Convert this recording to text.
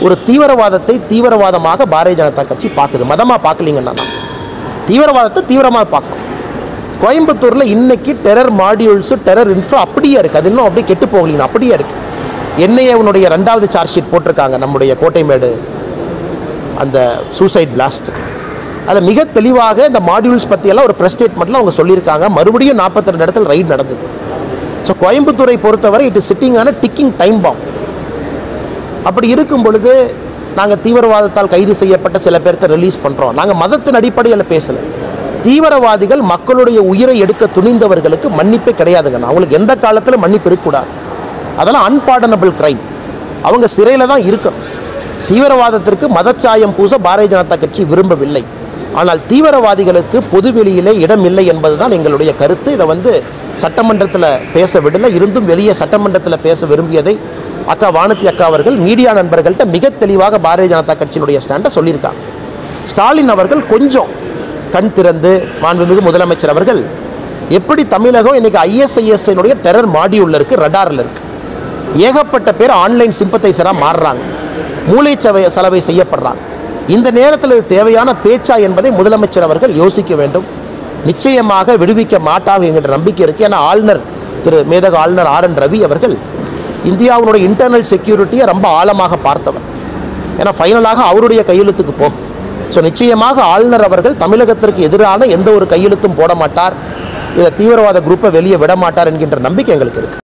ஒரு தீவிரவாதத்தை தீவிரவாதமாக பாரதிய ஜனதா கட்சி பார்க்குது மதமாக பார்க்கலீங்கன்னா தீவிரவாதத்தை தீவிரமாக பார்க்கணும் கோயம்புத்தூரில் இன்னைக்கு டெரர் மாடியூல்ஸு டெரர் இன்ஃப்ரா அப்படியே இருக்குது அது இன்னும் அப்படியே கெட்டு போகலீங்க அப்படியே இருக்குது என்ஐஏவனுடைய ரெண்டாவது சார்ஜ் ஷீட் போட்டிருக்காங்க நம்முடைய கோட்டைமேடு அந்த சூசைட் பிளாஸ்ட் அதில் மிக தெளிவாக இந்த மாடியூல்ஸ் பற்றியெல்லாம் ஒரு ப்ரெஸ் ஸ்டேட்மெண்ட்டில் அவங்க சொல்லியிருக்காங்க மறுபடியும் நாற்பத்தி ரெண்டு இடத்துல ரைட் நடந்தது ஸோ கோயம்புத்தூரை பொறுத்தவரை it is sitting on ticking time bomb அப்படி இருக்கும் பொழுது நாங்கள் தீவிரவாதத்தால் கைது செய்யப்பட்ட சில பேர்த்த ரிலீஸ் பண்ணுறோம் நாங்கள் மதத்தின் அடிப்படையில் பேசலை தீவிரவாதிகள் மக்களுடைய உயிரை எடுக்க துணிந்தவர்களுக்கு மன்னிப்பே கிடையாதுங்க அவங்களுக்கு எந்த காலத்தில் மன்னிப்பு இருக்கக்கூடாது அதெல்லாம் அன்பார்டனபிள் கிரைம் அவங்க சிறையில் தான் இருக்கணும் தீவிரவாதத்திற்கு மதச்சாயம் பூச பாரதிய ஜனதா கட்சி விரும்பவில்லை ஆனால் தீவிரவாதிகளுக்கு பொதுவெளியிலே இடம் இல்லை என்பதுதான் எங்களுடைய கருத்து இதை வந்து சட்டமன்றத்தில் பேச விடலை இருந்தும் வெளியே சட்டமன்றத்தில் பேச விரும்பியதை அக்கா வானதி அக்கா அவர்கள் மீடியா நண்பர்கள்ட்ட மிக தெளிவாக பாரதிய ஜனதா கட்சியினுடைய ஸ்டாண்டை சொல்லியிருக்காங்க ஸ்டாலின் அவர்கள் கொஞ்சம் கண் திறந்து மாண்புமிகு முதலமைச்சர் அவர்கள் எப்படி தமிழகம் இன்னைக்கு ஐஎஸ்ஐஎஸ்னுடைய டெரர் மாடியூலில் இருக்குது ரடாரில் இருக்குது ஏகப்பட்ட பேர் ஆன்லைன் சிம்பத்தைசராக மாறுறாங்க மூளைச்சவை செலவை செய்யப்படுறாங்க இந்த நேரத்தில் இது தேவையான பேச்சா என்பதை முதலமைச்சர் அவர்கள் யோசிக்க வேண்டும் நிச்சயமாக விடுவிக்க மாட்டார்கள் என்கிற நம்பிக்கை இருக்குது ஏன்னா ஆளுநர் திரு மேதக ஆளுநர் ஆர் என் ரவி அவர்கள் இந்தியாவினுடைய இன்டர்னல் செக்யூரிட்டியை ரொம்ப ஆழமாக பார்த்தவர் ஏன்னா ஃபைனலாக அவருடைய கையெழுத்துக்கு போகும் ஸோ நிச்சயமாக ஆளுநர் அவர்கள் தமிழகத்திற்கு எதிரான எந்த ஒரு கையெழுத்தும் போட மாட்டார் இதை தீவிரவாத குரூப்பை வெளியே விட மாட்டார் என்கின்ற நம்பிக்கை எங்களுக்கு இருக்குது